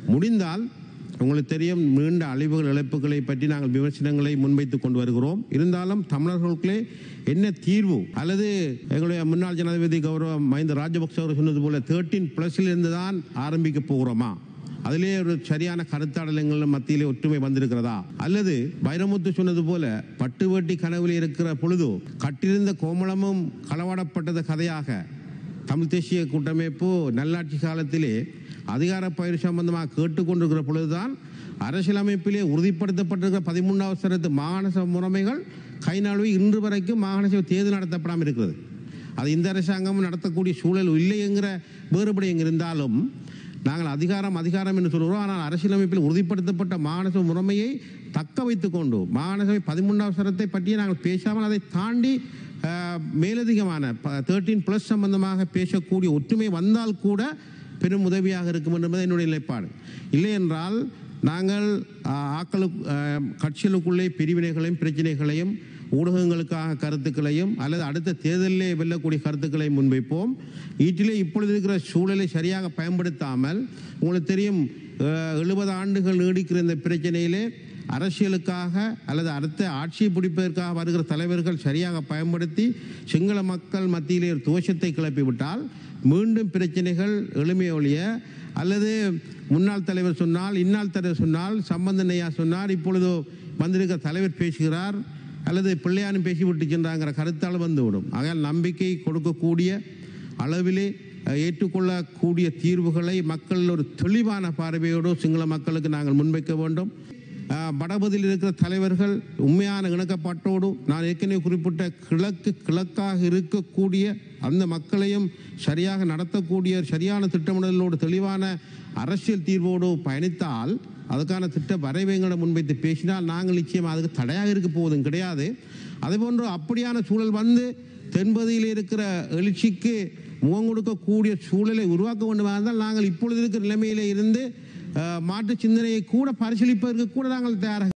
முடிந்தால் உங்களுக்கு தெரியும் நீண்ட அழிவுகள் இழப்புகளை பற்றி நாங்கள் விமர்சனங்களை முன்வைத்து கொண்டு வருகிறோம் இருந்தாலும் தமிழர்களுக்குள்ளே என்ன தீர்வு அல்லது எங்களுடைய முன்னாள் ஜனாதிபதி கௌரவ மஹிந்த ராஜபக்ச அவர் சொன்னது போல தேர்ட்டீன் பிளஸ்ல இருந்து தான் ஆரம்பிக்க போகிறோமா அதிலே ஒரு சரியான கருத்தாடலங்கள் மத்தியிலே ஒற்றுமை வந்திருக்கிறதா அல்லது வைரமுத்து சொன்னது போல பட்டு வேட்டி கனவில் இருக்கிற பொழுது கட்டிருந்த கோமளமும் களவாடப்பட்டது கதையாக தமிழ் தேசிய கூட்டமைப்பு நல்லாட்சி காலத்திலே அதிகார பயிர் சம்பந்தமாக கேட்டுக்கொண்டிருக்கிற பொழுதுதான் அரசியலமைப்பிலே உறுதிப்படுத்தப்பட்டிருக்கிற பதிமூன்றாவது சரத்து மாகாண சபை முறைமைகள் கை நழுவி இன்று வரைக்கும் மாகாண சபை தேர்தல் நடத்தப்படாமல் இருக்கிறது அது இந்த அரசாங்கம் நடத்தக்கூடிய சூழல் இல்லை என்கிற வேறுபடி எங்க இருந்தாலும் நாங்கள் அதிகாரம் அதிகாரம் என்று சொல்கிறோம் ஆனால் அரசியலமைப்பில் உறுதிப்படுத்தப்பட்ட மாகாணசபை முறைமையை தக்க வைத்துக் கொண்டு மாகாணசபை பதிமூன்றாவது சரத்தை பற்றி நாங்கள் பேசாமல் அதை தாண்டி அஹ், மேலதிகமான தேர்ட்டீன் ப்ளஸ் சம்பந்தமாக பேசக்கூடிய ஒற்றுமை வந்தால் கூட பெரும் உதவியாக இருக்கும் என்பது என்னுடைய நிலைப்பாடு இல்லை என்றால் நாங்கள் அஹ், ஆக்களு அஹ், கட்சிகளுக்குள்ளே பிரிவினைகளையும் பிரச்சனைகளையும் ஊடகங்களுக்காக கருத்துக்களையும் அல்லது அடுத்த தேர்தலிலே வெல்லக்கூடிய கருத்துக்களை முன்வைப்போம் ஈட்டிலே இப்பொழுது இருக்கிற சூழலை சரியாக பயன்படுத்தாமல் உங்களுக்கு தெரியும் எழுபது ஆண்டுகள் நீடிக்கிற இந்த பிரச்சனையிலே அரசியலுக்காக அல்லது அடுத்த ஆட்சியை பிடிப்பதற்காக வருகிற தலைவர்கள் சரியாக பயன்படுத்தி சிங்கள மக்கள் மத்தியிலே ஒரு தோஷத்தை கிளப்பிவிட்டால் மீண்டும் பிரச்சனைகள் எளிமையொழிய அல்லது முன்னாள் தலைவர் சொன்னால் இன்னாள் தலைவர் சொன்னால் சம்பந்தனையா சொன்னார் இப்பொழுது வந்திருக்கிற தலைவர் பேசுகிறார் அல்லது பிள்ளையானும் பேசிவிட்டு சென்றாங்கிற கருத்தால் வந்துவிடும் ஆகையால் நம்பிக்கை கொடுக்கக்கூடிய அளவிலே அஹ், ஏற்றுக்கொள்ளக்கூடிய தீர்வுகளை மக்கள் ஒரு தெளிவான பார்வையோடு சிங்கள மக்களுக்கு நாங்கள் முன்வைக்க வேண்டும் அஹ், வடபகுதியில் இருக்கிற தலைவர்கள் உண்மையான இணக்கப்பாட்டோடு நான் ஏற்கனவே குறிப்பிட்ட கிழக்கு கிழக்காக இருக்கக்கூடிய அந்த மக்களையும் சரியாக நடத்தக்கூடிய சரியான திட்டமிடலோடு தெளிவான அரசியல் தீர்வோடு பயணித்தால் அதுக்கான திட்ட வரைவைங்களை முன்வைத்து பேசினால் நாங்கள் நிச்சயம் அதுக்கு தடையாக இருக்க போவதும் கிடையாது அதேபோன்று அப்படியான சூழல் வந்து தென்பகுதியில் இருக்கிற எழுச்சிக்கு முகம் கொடுக்கக்கூடிய சூழலை உருவாக்க வேண்டுமா இருந்தால் நாங்கள் இப்பொழுது இருக்கிற நிலைமையிலே இருந்து அஹ், மாற்று சிந்தனையை கூட பரிசீலிப்பதற்கு கூட நாங்கள் தயாராக